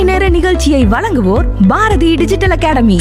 மணி நேர நிகழ்ச்சியை வழங்குவோர் பாரதி டிஜிட்டல் அகாடமி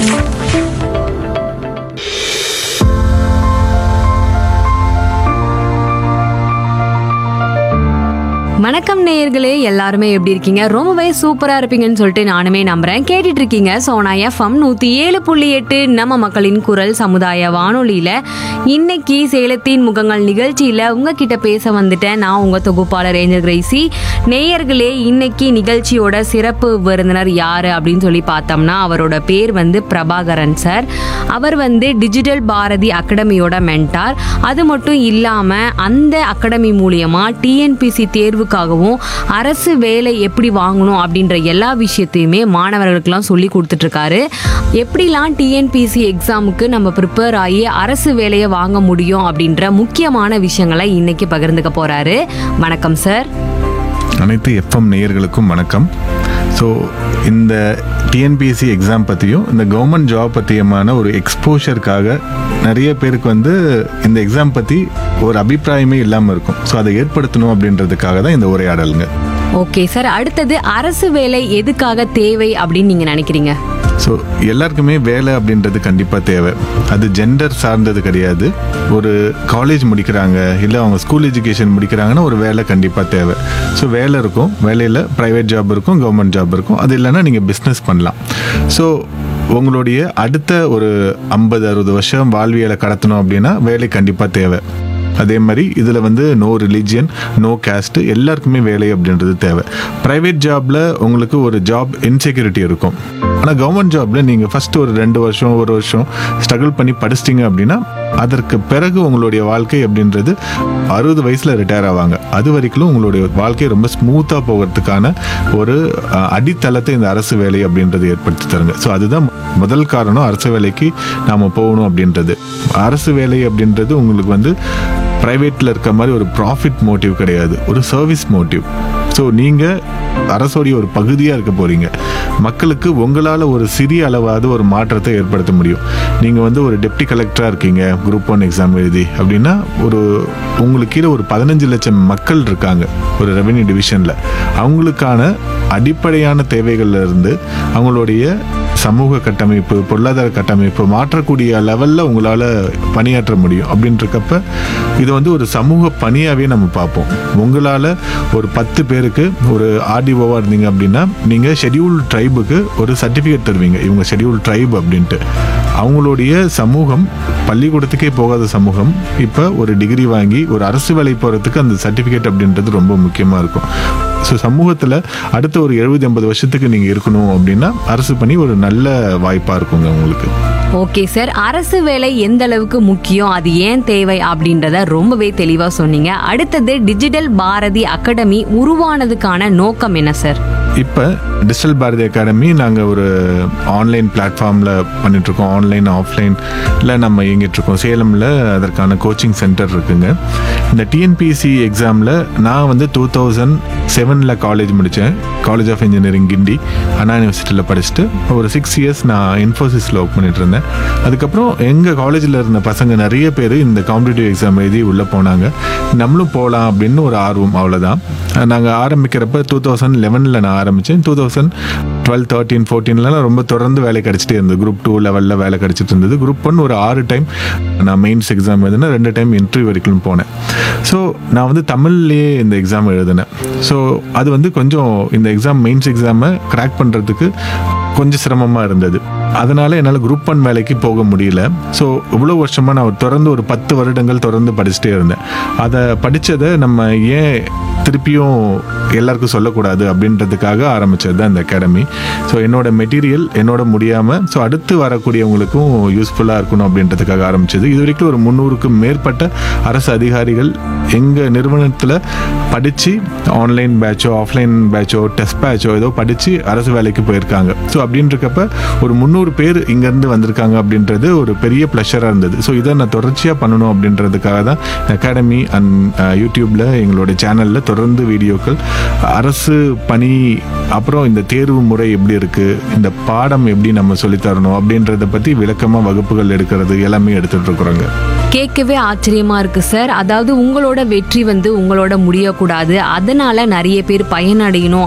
வணக்கம் நேயர்களே எல்லாருமே எப்படி இருக்கீங்க ரொம்பவே சூப்பரா இருப்பீங்கன்னு சொல்லிட்டு நானுமே நம்புறேன் கேட்டுட்டு இருக்கீங்க சோனா எஃப்எம் நூத்தி ஏழு புள்ளி எட்டு நம்ம மக்களின் குரல் சமுதாய வானொலியில இன்னைக்கு சேலத்தின் முகங்கள் நிகழ்ச்சியில உங்ககிட்ட பேச வந்துட்டேன் நான் உங்க தொகுப்பாளர் ஏஞ்சல் கிரேசி நேயர்களே இன்னைக்கு நிகழ்ச்சியோட சிறப்பு விருந்தினர் யாரு அப்படின்னு சொல்லி பார்த்தோம்னா அவரோட பேர் வந்து பிரபாகரன் சார் அவர் வந்து டிஜிட்டல் பாரதி அகாடமியோட மென்டார் அது மட்டும் இல்லாம அந்த அகாடமி மூலியமா டிஎன்பிசி தேர்வுக்காகவும் அரசு வேலை எப்படி வாங்கணும் அப்படின்ற எல்லா விஷயத்தையுமே மாணவர்களுக்கெல்லாம் சொல்லி கொடுத்துட்டு இருக்காரு எப்படிலாம் டிஎன்பிசி எக்ஸாமுக்கு நம்ம ப்ரிப்பேர் ஆகி அரசு வேலையை வாங்க முடியும் அப்படின்ற முக்கியமான விஷயங்களை இன்னைக்கு பகிர்ந்துக்க போறாரு வணக்கம் சார் அனைத்து எஃப்எம் நேயர்களுக்கும் வணக்கம் ஸோ இந்த டிஎன்பிஎஸ்சி எக்ஸாம் பற்றியும் இந்த கவர்மெண்ட் ஜாப் பற்றியமான ஒரு எக்ஸ்போஷருக்காக நிறைய பேருக்கு வந்து இந்த எக்ஸாம் பற்றி ஒரு அபிப்பிராயமே இல்லாமல் இருக்கும் ஸோ அதை ஏற்படுத்தணும் அப்படின்றதுக்காக தான் இந்த உரையாடலுங்க ஓகே சார் அடுத்தது அரசு வேலை எதுக்காக தேவை அப்படின்னு நீங்க நினைக்கிறீங்க ஸோ எல்லாருக்குமே வேலை அப்படின்றது கண்டிப்பாக தேவை அது ஜெண்டர் சார்ந்தது கிடையாது ஒரு காலேஜ் முடிக்கிறாங்க இல்லை அவங்க ஸ்கூல் எஜுகேஷன் முடிக்கிறாங்கன்னா ஒரு வேலை கண்டிப்பாக தேவை ஸோ வேலை இருக்கும் வேலையில் ப்ரைவேட் ஜாப் இருக்கும் கவர்மெண்ட் ஜாப் இருக்கும் அது இல்லைன்னா நீங்கள் பிஸ்னஸ் பண்ணலாம் ஸோ உங்களுடைய அடுத்த ஒரு ஐம்பது அறுபது வருஷம் வாழ்வியலை கடத்தணும் அப்படின்னா வேலை கண்டிப்பாக தேவை அதே மாதிரி இதில் வந்து நோ ரிலீஜியன் நோ caste எல்லாருக்குமே வேலை அப்படின்றது தேவை ப்ரைவேட் ஜாபில் உங்களுக்கு ஒரு ஜாப் இன்செக்யூரிட்டி இருக்கும் ஆனால் கவர்மெண்ட் ஜாபில் நீங்கள் ஃபஸ்ட்டு ஒரு ரெண்டு வருஷம் ஒரு வருஷம் ஸ்ட்ரகிள் பண்ணி படிச்சிட்டிங்க அப்படின்னா அதற்கு பிறகு உங்களுடைய வாழ்க்கை அப்படின்றது அறுபது வயசில் ரிட்டையர் ஆவாங்க அது வரைக்கும் உங்களுடைய வாழ்க்கை ரொம்ப ஸ்மூத்தாக போகிறதுக்கான ஒரு அஹ், அடித்தளத்தை இந்த அரசு வேலை அப்படின்றது ஏற்படுத்தி தருங்க ஸோ அதுதான் முதல் காரணம் அரசு வேலைக்கு நாம் போகணும் அப்படின்றது அரசு வேலை அப்படின்றது உங்களுக்கு வந்து ப்ரைவேட்டில் இருக்க மாதிரி ஒரு ப்ராஃபிட் மோட்டிவ் கிடையாது ஒரு சர்வீஸ் மோட்டிவ் ஸோ நீங்கள் அரசோடைய ஒரு பகுதியாக இருக்க போகிறீங்க மக்களுக்கு உங்களால் ஒரு சிறிய அளவாவது ஒரு மாற்றத்தை ஏற்படுத்த முடியும் நீங்கள் வந்து ஒரு டெப்டி கலெக்டராக இருக்கீங்க குரூப் ஒன் எக்ஸாம் எழுதி அப்படின்னா ஒரு உங்களுக்கு கீழே ஒரு பதினஞ்சு லட்சம் மக்கள் இருக்காங்க ஒரு ரெவென்யூ டிவிஷனில் அவங்களுக்கான அடிப்படையான தேவைகள்ல இருந்து அவங்களுடைய சமூக கட்டமைப்பு பொருளாதார கட்டமைப்பு மாற்றக்கூடிய லெவலில் உங்களால் பணியாற்ற முடியும் அப்படின்றக்கப்ப இது வந்து ஒரு சமூக பணியாகவே நம்ம பார்ப்போம் உங்களால் ஒரு பத்து பேருக்கு ஒரு ஆர்டிஓவாக இருந்தீங்க அப்படின்னா நீங்கள் ஷெட்யூல் ட்ரைபுக்கு ஒரு சர்டிஃபிகேட் தருவீங்க இவங்க ஷெட்யூல் ட்ரைப் அப்படின்ட்டு அவங்களுடைய சமூகம் பள்ளிக்கூடத்துக்கே போகாத சமூகம் இப்போ ஒரு டிகிரி வாங்கி ஒரு அரசு வேலை போகிறதுக்கு அந்த சர்டிஃபிகேட் அப்படின்றது ரொம்ப முக்கியமாக இருக்கும் ஸோ சமூகத்தில் அடுத்த ஒரு எழுபது எண்பது வருஷத்துக்கு நீங்கள் இருக்கணும் அப்படின்னா அரசு பணி ஒரு நல்ல வாய்ப்பாக இருக்குங்க உங்களுக்கு ஓகே சார் அரசு வேலை எந்த அளவுக்கு முக்கியம் அது ஏன் தேவை அப்படின்றத ரொம்பவே தெளிவா சொன்னீங்க அடுத்தது டிஜிட்டல் பாரதி அகாடமி உருவானதுக்கான நோக்கம் என்ன சார் இப்போ டிஜிட்டல் பாரதி அகாடமி நாங்கள் ஒரு ஆன்லைன் பிளாட்ஃபார்மில் பண்ணிகிட்ருக்கோம் ஆன்லைன் ஆஃப்லைன் இல்லை நம்ம இயங்கிட்டுருக்கோம் சேலமில் அதற்கான கோச்சிங் சென்டர் இருக்குங்க இந்த டிஎன்பிஎஸ்சி எக்ஸாமில் நான் வந்து டூ தௌசண்ட் செவனில் காலேஜ் முடித்தேன் college of engineering Guindy Anna யூனிவர்சிட்டியில் படிச்சுட்டு ஒரு சிக்ஸ் இயர்ஸ் நான் இன்ஃபோசிஸில் ஒர்க் பண்ணிட்டு இருந்தேன் அதுக்கப்புறம் எங்கள் காலேஜில் இருந்த பசங்க நிறைய பேர் இந்த காம்படிட்டிவ் எக்ஸாம் எழுதி உள்ளே போனாங்க நம்மளும் போகலாம் அப்படின்னு ஒரு ஆர்வம் அவ்வளோதான் நாங்கள் ஆரம்பிக்கிறப்ப டூ தௌசண்ட் லெவனில் நான் ஆரம்பித்தேன் டூ தௌசண்ட் டுவெல் தேர்ட்டீன் ஃபோர்டீன்லாம் ரொம்ப தொடர்ந்து வேலை கிடச்சிட்டே இருந்தது குரூப் டூ லெவலில் வேலை கிடச்சிட்டு இருந்தது குரூப் ஒன் ஒரு ஆறு டைம் நான் மெயின்ஸ் எக்ஸாம் எழுதினேன் ரெண்டு டைம் இன்டர்வியூ வரைக்கும் போனேன் ஸோ நான் வந்து தமிழ்லேயே இந்த எக்ஸாம் எழுதினேன் ஸோ அது வந்து கொஞ்சம் இந்த எக்ஸாம் மெயின்ஸ் எக்ஸாமை கிராக் பண்ணுறதுக்கு கொஞ்சம் சிரமமாக இருந்தது அதனால என்னால் குரூப் ஒன் வேலைக்கு போக முடியல ஸோ இவ்வளோ வருஷமாக நான் தொடர்ந்து ஒரு பத்து வருடங்கள் தொடர்ந்து படிச்சுட்டே இருந்தேன் அதை படித்ததை நம்ம ஏன் திருப்பியும் எல்லாருக்கும் சொல்லக்கூடாது அப்படின்றதுக்காக ஆரம்பித்தது தான் இந்த அகாடமி ஸோ என்னோட மெட்டீரியல் என்னோட முடியாமல் ஸோ அடுத்து வரக்கூடியவங்களுக்கும் யூஸ்ஃபுல்லாக இருக்கணும் அப்படின்றதுக்காக ஆரம்பிச்சது இது வரைக்கும் ஒரு முந்நூறுக்கும் மேற்பட்ட அரசு அதிகாரிகள் எங்கள் நிறுவனத்தில் படித்து ஆன்லைன் பேட்சோ ஆஃப்லைன் பேட்சோ டெஸ்ட் பேட்சோ ஏதோ படித்து அரசு வேலைக்கு போயிருக்காங்க ஸோ அப்படின்றக்கப்ப ஒரு முந்நூறு பேர் இங்கேருந்து வந்திருக்காங்க அப்படின்றது ஒரு பெரிய ப்ளஷராக இருந்தது ஸோ இதை நான் தொடர்ச்சியாக பண்ணணும் அப்படின்றதுக்காக தான் அகாடமி அண்ட் யூடியூப்பில் எங்களோட சேனலில் தொடர்ந்து வீடியோக்கள் அரசு பணி அப்புறம் இந்த தேர்வு முறை எப்படி இருக்குது இந்த பாடம் எப்படி நம்ம சொல்லித் தரணும் அப்படின்றத பற்றி விளக்கமாக வகுப்புகள் எடுக்கிறது எல்லாமே எடுத்துகிட்டு இருக்கிறோங்க கேட்கவே ஆச்சரியமா இருக்கு சார் அதாவது உங்களோட வெற்றி வந்து உங்களோட முடியக்கூடாது அதனால நிறைய பேர் பயனடையணும்